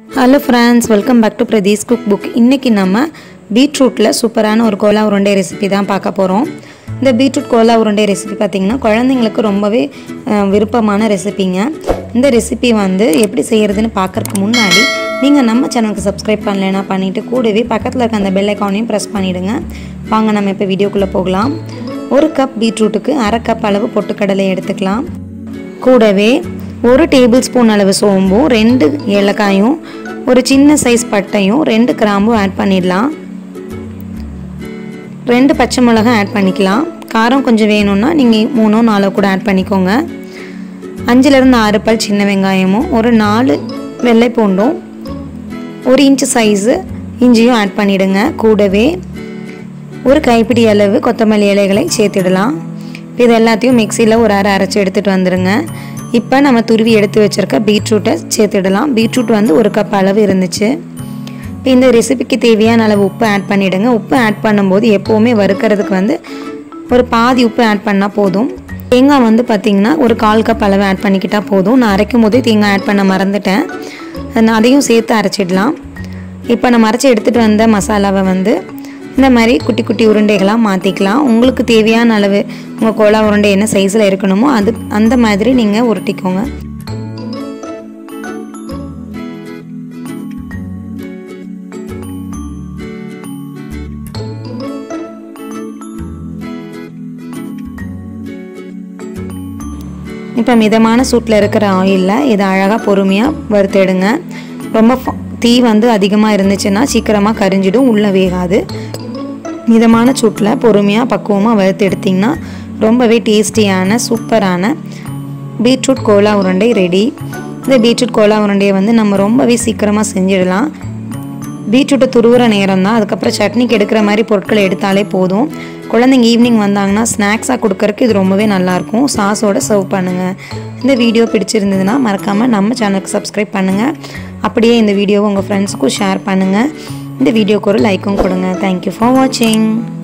hello friends welcome back to பிரதீஸ் cook book இன்றைக்கி நம்ம பீட்ரூட்டில் சூப்பரான ஒரு கோலா உருண்டை ரெசிபி தான் பார்க்க போகிறோம் இந்த பீட்ரூட் கோலா உருண்டை ரெசிபி பார்த்திங்கன்னா குழந்தைங்களுக்கு ரொம்பவே அஹ், விருப்பமான ரெசிபிங்க இந்த ரெசிபி வந்து எப்படி செய்கிறதுன்னு பார்க்கறதுக்கு முன்னாடி நீங்கள் நம்ம சேனலுக்கு சப்ஸ்கிரைப் பண்ணலைன்னா பண்ணிவிட்டு கூடவே பக்கத்தில் இருக்க அந்த பெல் ஐக்கானையும் ப்ரெஸ் பண்ணிவிடுங்க வாங்க நம்ம இப்போ வீடியோக்குள்ளே போகலாம் ஒரு கப் பீட்ரூட்டுக்கு அரை கப் அளவு பொட்டுக்கடலை எடுத்துக்கலாம் கூடவே ஒரு டேபிள் ஸ்பூன் அளவு சோம்பும் ரெண்டு ஏலக்காயும் ஒரு சின்ன சைஸ் பட்டையும் ரெண்டு கிராம்பும் ஆட் பண்ணிடலாம் ரெண்டு பச்சை மிளகாய் ஆட் பண்ணிக்கலாம் காரம் கொஞ்சம் வேணும்னா நீங்கள் மூணோ நாலோ கூட ஆட் பண்ணிக்கோங்க அஞ்சுலேருந்து ஆறு பல் சின்ன வெங்காயமும் ஒரு நாலு வெள்ளை பூண்டும் ஒரு இன்ச்சு சைஸு இஞ்சியும் ஆட் பண்ணிவிடுங்க கூடவே ஒரு கைப்பிடி அளவு கொத்தமல்லி இலைகளை சேர்த்துடலாம் இப்போ இது எல்லாத்தையும் மிக்சியில் ஒரு அரை அரைச்சி எடுத்துகிட்டு வந்துடுங்க இப்போ நம்ம துருவி எடுத்து வச்சுருக்க பீட்ரூட்டை சேர்த்துடலாம் பீட்ரூட் வந்து ஒரு கப் அளவு இருந்துச்சு இப்போ இந்த ரெசிபிக்கு தேவையான அளவு உப்பு ஆட் பண்ணிவிடுங்க உப்பு ஆட் பண்ணும்போது எப்போவுமே வறுக்கிறதுக்கு வந்து ஒரு பாதி உப்பு ஆட் பண்ணால் போதும் தேங்காய் வந்து பார்த்திங்கன்னா ஒரு கால் கப் அளவு ஆட் பண்ணிக்கிட்டால் போதும் நான் அரைக்கும் போதே தேங்காய் ஆட் பண்ண மறந்துட்டேன் நான் அதையும் சேர்த்து அரைச்சிடலாம் இப்போ நம்ம அரைச்சி எடுத்துகிட்டு வந்த மசாலாவை வந்து இந்த மாதிரி குட்டி குட்டி உருண்டைகளாக மாற்றிக்கலாம் உங்களுக்கு தேவையான அளவு உங்கள் கோலா உருண்டை என்ன சைஸில் இருக்கணுமோ அது அந்த மாதிரி நீங்கள் உருட்டிக்கோங்க இப்போ மிதமான சூட்டில் இருக்கிற ஆயிலில் இதை அழகாக பொறுமையாக வறுத்தெடுங்க ரொம்ப ஃப- தீ வந்து அதிகமாக இருந்துச்சுன்னா சீக்கிரமாக கரிஞ்சிடும் உள்ளே வேகாது மிதமான சூட்டில் பொறுமையாக பக்குவமாக வறுத்து எடுத்திங்கன்னா ரொம்பவே டேஸ்டியான சூப்பரான பீட்ரூட் கோலா உருண்டை ரெடி இந்த பீட்ரூட் கோலா உருண்டையை வந்து நம்ம ரொம்பவே சீக்கிரமாக செஞ்சிடலாம் பீட்ரூட்டை துருவுற நேரம் தான் அதுக்கப்புறம் சட்னிக்கு எடுக்கிற மாதிரி பொருட்களை எடுத்தாலே போதும் குழந்தைங்க ஈவினிங் வந்தாங்கன்னா ஸ்நாக்ஸாக கொடுக்கறதுக்கு இது ரொம்பவே நல்லாயிருக்கும் சாஸோட சர்வ் பண்ணுங்கள் இந்த வீடியோ பிடிச்சிருந்ததுன்னா மறக்காமல் நம்ம சேனலுக்கு சப்ஸ்கிரைப் பண்ணுங்கள் அப்படியே இந்த வீடியோவை உங்கள் ஃப்ரெண்ட்ஸுக்கும் ஷேர் பண்ணுங்கள் இந்த வீடியோக்கு ஒரு லைக்கும் கொடுங்க தேங்க்யூ ஃபார் வாட்சிங்